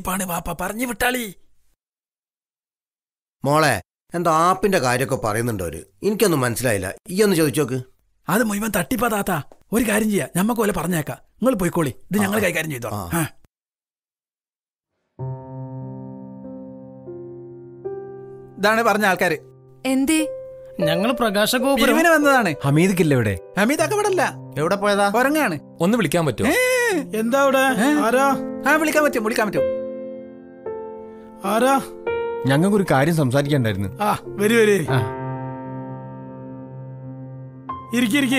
തട്ടിപ്പാണ് വാപ്പ പറഞ്ഞു വിട്ടാളി മോളെ എന്തോ ആപ്പിന്റെ കാര്യമൊക്കെ പറയുന്നുണ്ട് അവര് എനിക്കൊന്നും മനസ്സിലായില്ല ഈ ഒന്ന് ചോദിച്ചോക്ക് അത് മുഴുവൻ തട്ടിപ്പാ താത്ത ഒരു കാര്യം ചെയ്യാം ഞമ്മക്ക് പോലെ പറഞ്ഞേക്കാം നിങ്ങൾ പോയിക്കോളി ഇത് ഞങ്ങൾ കൈകാര്യം ചെയ്തോളാം ആ. ആ. ഇതാണ് പറഞ്ഞ ആൾക്കാര് എന്തേ ഞങ്ങൾ പ്രകാശഗോപുരം പിരിവിന് വന്നതാണ് ഹമീദിക്കില്ല ഇവിടെ ഹമീദ് ഒക്കെ ഇവിടെ അല്ല എവിടെ പോയതാ കൊരങ്ങാണ് ഒന്ന് വിളിക്കാൻ പറ്റുമോ എന്താ അവിടെ ആരാ ആ വിളിക്കാൻ പറ്റും വിളിക്കാൻ പറ്റും ആരാ ഞങ്ങൾക്കൊരു കാര്യം സംസാരിക്കണ്ടായിരുന്നു ആ വരി വരി ആ. ഇരിക്കി ഇരിക്കി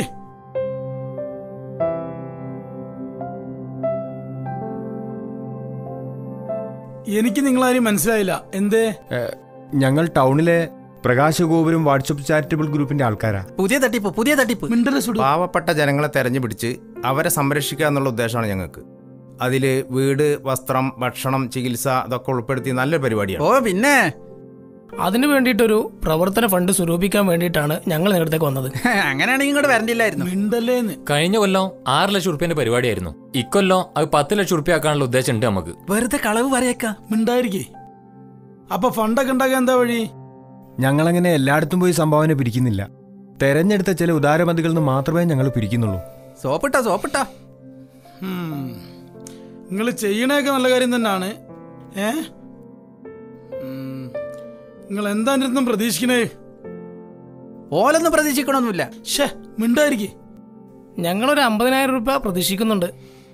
എനിക്ക് നിങ്ങളാരും മനസ്സിലായില്ല എന്തേ ഞങ്ങൾ ടൗണിലെ പ്രകാശഗോപുരം വാട്സപ്പ് ചാരിറ്റബിൾ ഗ്രൂപ്പിന്റെ ആൾക്കാരാ പുതിയ തട്ടിപ്പ് പുതിയ തട്ടിപ്പ് മിണ്ടല സുഡു പാവപ്പെട്ട ജനങ്ങളെ തെരഞ്ഞു പിടിച്ച് അവരെ സംരക്ഷിക്കുക എന്നുള്ള ഉദ്ദേശമാണ് ഞങ്ങൾക്ക് അതിൽ വീട് വസ്ത്രം ഭക്ഷണം ചികിത്സ അതൊക്കെ ഉൾപ്പെടുത്തി നല്ലൊരു പരിപാടിയാണ് ഓ പിന്നെ അതിനു വേണ്ടിയിട്ടൊരു പ്രവർത്തന ഫണ്ട് സ്വരൂപിക്കാൻ വേണ്ടിയിട്ടാണ് ഞങ്ങൾ നേരത്തേക്ക് വന്നത് അങ്ങനെയാണെങ്കിൽ ഇങ്ങോട്ട് വരണ്ടില്ലായിരുന്നു മിണ്ടല്ലേന്ന് കഴിഞ്ഞ കൊല്ലം ആറ് ലക്ഷം റുപ്യന്റെ പരിപാടിയായിരുന്നു ഇക്കൊല്ലം അത് പത്ത് ലക്ഷം റുപ്യ ആക്കാനുള്ള ഉദ്ദേശം ഉണ്ട് നമുക്ക് വെറുതെ കളവ് പറയേക്കാം മിണ്ടായിരിക്കേ അപ്പൊ ഫണ്ടൊക്കെ ഉണ്ടാക്കാൻ എന്താ വഴി ഞങ്ങളങ്ങനെ എല്ലായിടത്തും പോയി സംഭാവന പിരിക്കുന്നില്ല തെരഞ്ഞെടുത്ത ചില ഉദാരമതികളിൽ നിന്ന് മാത്രമേ ഞങ്ങൾ പിരിക്കുന്നുള്ളൂ സോപ്പിട്ടാ സോപ്പിട്ടാ നിങ്ങൾ ചെയ്യണയൊക്കെ നല്ല കാര്യം തന്നെയാണ് ഏ നിങ്ങൾ എന്താ എൻ്റെ അടുത്തും പ്രതീക്ഷിക്കണേ ഓലൊന്നും പ്രതീക്ഷിക്കണമൊന്നുമില്ല ഷേ മിണ്ടായിരിക്കേ ഞങ്ങളൊരു അമ്പതിനായിരം രൂപ പ്രതീക്ഷിക്കുന്നുണ്ട്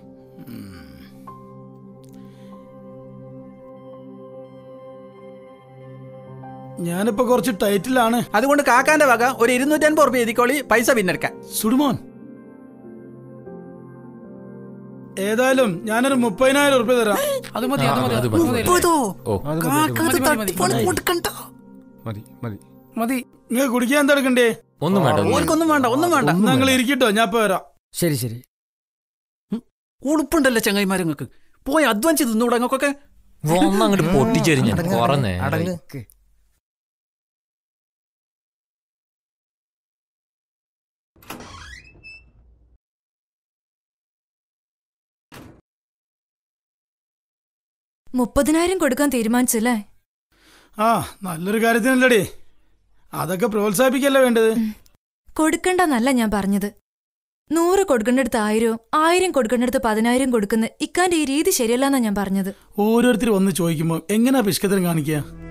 ഞാനിപ്പോ കുറച്ച് ടൈറ്റിലാണ് അതുകൊണ്ട് കാക്കാന്റെ വക ഒരു ഇരുന്നൂറ്റി അൻപത് റുപ്യ എഴുതിക്കോളി പൈസ പിന്നെടുക്കാൻ സുടുമോൻ ഏതായാലും ഞാനൊരു മുപ്പതിനായിരം ഉറുപ്പ്യ തരാം അത് മതി അത് മതി അത് അത് മതി. മതി. മുപ്പതോ? ഓ അത് മതി, അത് കാക്ക മതി. അത് മതി, മതി, തട്ടിപ്പാണ് മതി. കൊടുക്കണ്ട മതി മതി മതി നിങ്ങൾ കുടിക്കാൻ എന്താ എടുക്കണ്ടേ ഒന്നും വേണ്ട ഒന്നും വേണ്ട. ഓൽക്കൊന്നും വേണ്ട ഒന്നും വേണ്ട നിങ്ങൾ ഇരിക്കട്ടോ ഞാൻ ഇപ്പൊ വരാം ശരി ശരി ഉളുപ്പുണ്ടല്ലോ ചങ്ങായിമാരങ്ങൾക്ക് പോയി അധ്വാനിച്ച് തിന്നൂടെ അങ്ങക്കൊക്കെ ഒന്ന് അങ്ങോട്ട് പൊട്ടിച്ചെരിഞ്ഞ കുറെ നേരം അടങ്ങ് മുപ്പതിനായിരം കൊടുക്കാൻ തീരുമാനിച്ചല്ലേ ആ നല്ലൊരു കാര്യത്തിനല്ലടി അതൊക്കെ പ്രോത്സാഹിപ്പിക്കല്ലേ വേണ്ടത് കൊടുക്കണ്ടെന്നല്ല ഞാൻ പറഞ്ഞത് നൂറ് കൊടുക്കേണ്ടടുത്ത് ആയിരവും ആയിരം കൊടുക്കേണ്ടടുത്ത് പതിനായിരം കൊടുക്കുന്ന ഇക്കാന്റെ ഈ രീതി ശരിയല്ലെന്നാ ഞാൻ പറഞ്ഞത് ഓരോരുത്തർ വന്ന് ചോദിക്കുമ്പോൾ എങ്ങനെയാ പിഷ്കത്തിന് കാണിക്കുക